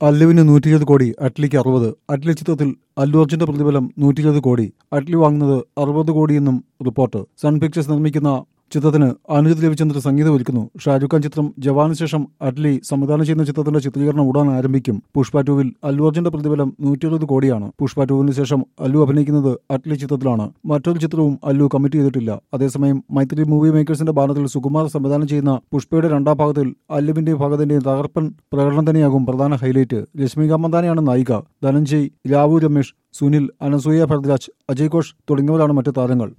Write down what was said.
അല്ലുവിന് നൂറ്റി ഇരുപത് കോടി അറ്റ്ലിക്ക് അറുപത് അറ്റ്ലി ചിത്രത്തിൽ അല്ലു അർജുന്റെ പ്രതിഫലം നൂറ്റി ഇരുപത് കോടി അറ്റ്ലി വാങ്ങുന്നത് അറുപത് കോടിയെന്നും റിപ്പോർട്ട് സൺ പിക്ചേഴ്സ് നിർമ്മിക്കുന്ന ചിത്രത്തിന് അനുജിത് രവിചന്ദ്ര സംഗീതം ഒരുക്കുന്നു ഷാരൂഖ് ഖാൻ ചിത്രം ജവാന് ശേഷം അറ്റ്ലി സംവിധാനം ചെയ്യുന്ന ചിത്രത്തിന്റെ ചിത്രീകരണം ഉടൻ ആരംഭിക്കും പുഷ്പ ടൂവിൽ അല്ലു അർജുന്റെ പ്രതിഫലം നൂറ്റി അറുപത് കോടിയാണ് പുഷ്പ ടൂവിന് ശേഷം അല്ലു അഭിനയിക്കുന്നത് അറ്റ്ലി ചിത്രത്തിലാണ് മറ്റൊരു ചിത്രവും അല്ലു കമ്മിറ്റ് ചെയ്തിട്ടില്ല അതേസമയം മൈത്രി മൂവി മേക്കേഴ്സിന്റെ ബാനറിൽ സുകുമാർ സംവിധാനം ചെയ്യുന്ന പുഷ്പയുടെ രണ്ടാം ഭാഗത്തിൽ അല്ലുവിന്റെയും ഭാഗത്തിന്റെയും തകർപ്പൻ പ്രകടനം തന്നെയാകും പ്രധാന ഹൈലൈറ്റ് രശ്മിക മന്ദാനയാണ് നായിക ധനഞ്ജയ് രാവു രമേഷ് സുനിൽ അനസൂയ ഭരദ്രാജ് അജയ് ഘോഷ് തുടങ്ങിയവരാണ് മറ്റു താരങ്ങൾ